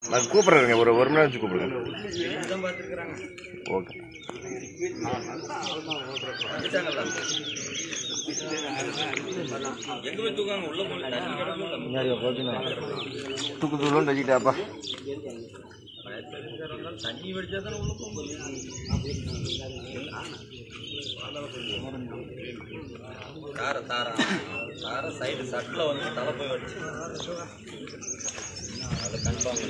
நான் கூப்பிட்றேங்க ஒரு ஒரு மணி நேரம் வச்சு கூப்பிடுங்க ஓகே தூக்கு தூளும் வச்சுக்கிட்டாப்பா தார தார தார சைடு சட்டில் வந்து தலை போய் வச்சு அது கன்ஃபார்ம்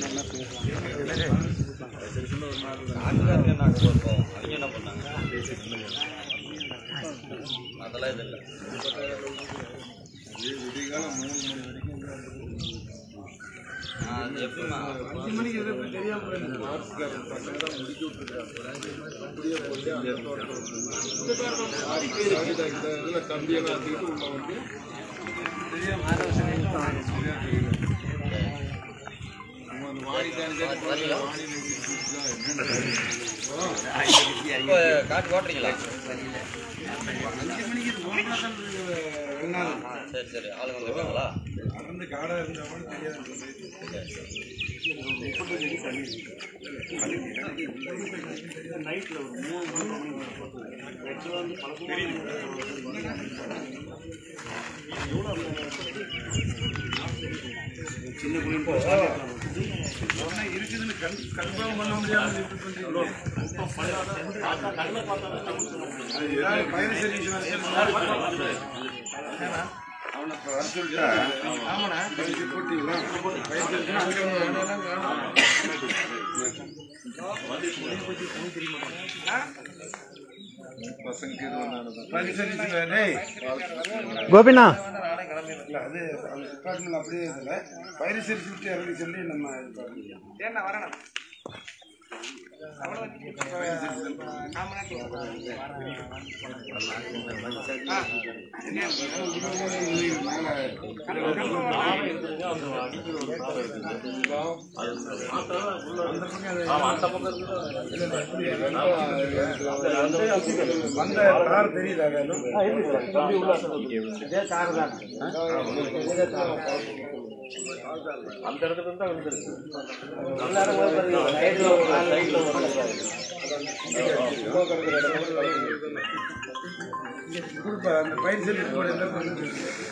நாட்டுக்காரங்க என்ன கொடுப்போம் அவங்க என்ன பண்ணாங்க அதெல்லாம் இது இல்லை ஆ, அது எப்படிமா இப்போ காட்டு ஓட்டுறீங்களா சரி சரி ஆளுங்க வந்துருக்காங்களா கோபிண்ணா அது அந்த டிபார்ட்மெண்ட் அப்படியே இதில் பயிரிசரி சுற்றி இறங்கி சொல்லி நம்ம இது பண்ணணும். வந்த கார் தெரியுதா வேணும் கொடுப்பா அந்த பயிர் செல்லி போட எல்லாம் பண்ணுது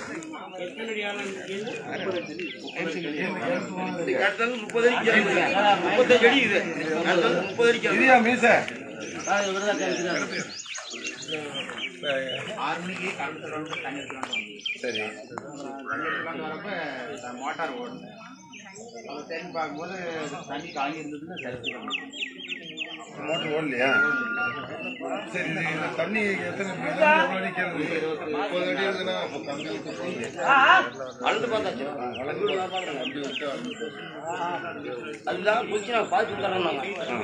இதுயா மீச ஆறு மணிக்கு கலந்து வந்து தண்ணி எடுத்துட்டு வந்து சரி தண்ணி எடுத்துட்டு வரப்ப மோட்டார் ஓடுது அப்போ தேடி பார்க்கும்போது தண்ணி காலி இருந்ததுன்னு சரிச்சு மோட்டர் ஓடலையா சரி இது இந்த தண்ணி எத்தனை எவ்வளோ நிற்கிறது முப்பது அடி இருக்குன்னா அப்போ கம்பிகளுக்கு போகுது. அழுது பார்த்தாச்சு அதுதான் புதுச்சு நான் பார்த்து தரோம்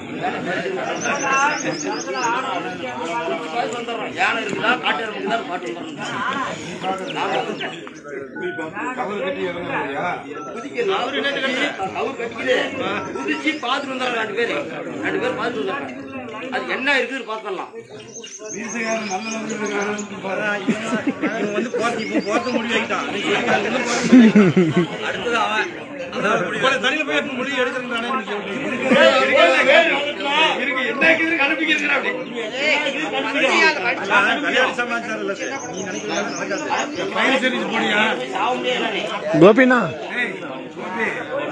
பார்த்து வந்துடுறோம் யானை இருக்குதா காட்டு இருக்குதா பார்த்து வந்துடுறோம் கவர் கட்டி இறங்குறியா குதிக்கணும் அவரு என்ன கட்டி அவர் கட்டிக்குது குதிச்சு பார்த்துட்டு வந்துடுறோம் ரெண்டு பேர் ரெண்டு பேர் பார்த்துட்டு வந்துடுறோம் அது என்ன இருக்குதுன்னு பார்த்துடலாம் வீசையார் நல்ல நல்ல பாரு வந்து போறது இப்போ போறது முடிவாயிட்டான் அடுத்தது அவன் தண்ணியில போய் முடிவு எடுக்கிறானே இருக்கு என்ன இருக்குது கண்டுபிடிக்கிறான் பயிர் செல்லி போனியா கோபிண்ணா ஏய் கோபி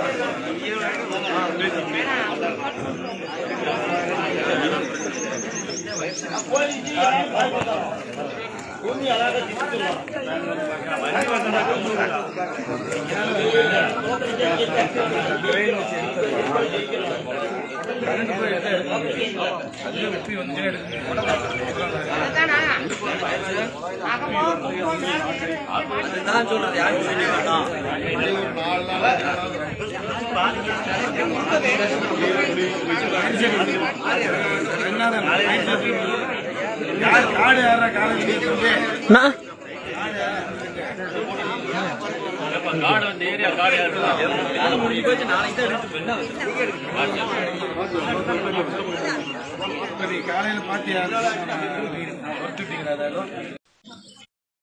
நான் சொல்றது யாரும் செய்ய வேண்டாம் யார் காடு ஏற காலேஜ் தம்பி அண்ணா காடு வந்து ஏரியா காடு யாரு முடிஞ்சு போச்சு நாளைக்கு தான் எடுத்து என்ன இப்ப நீ காலையில பாத்தியா ஒத்துட்டீங்களா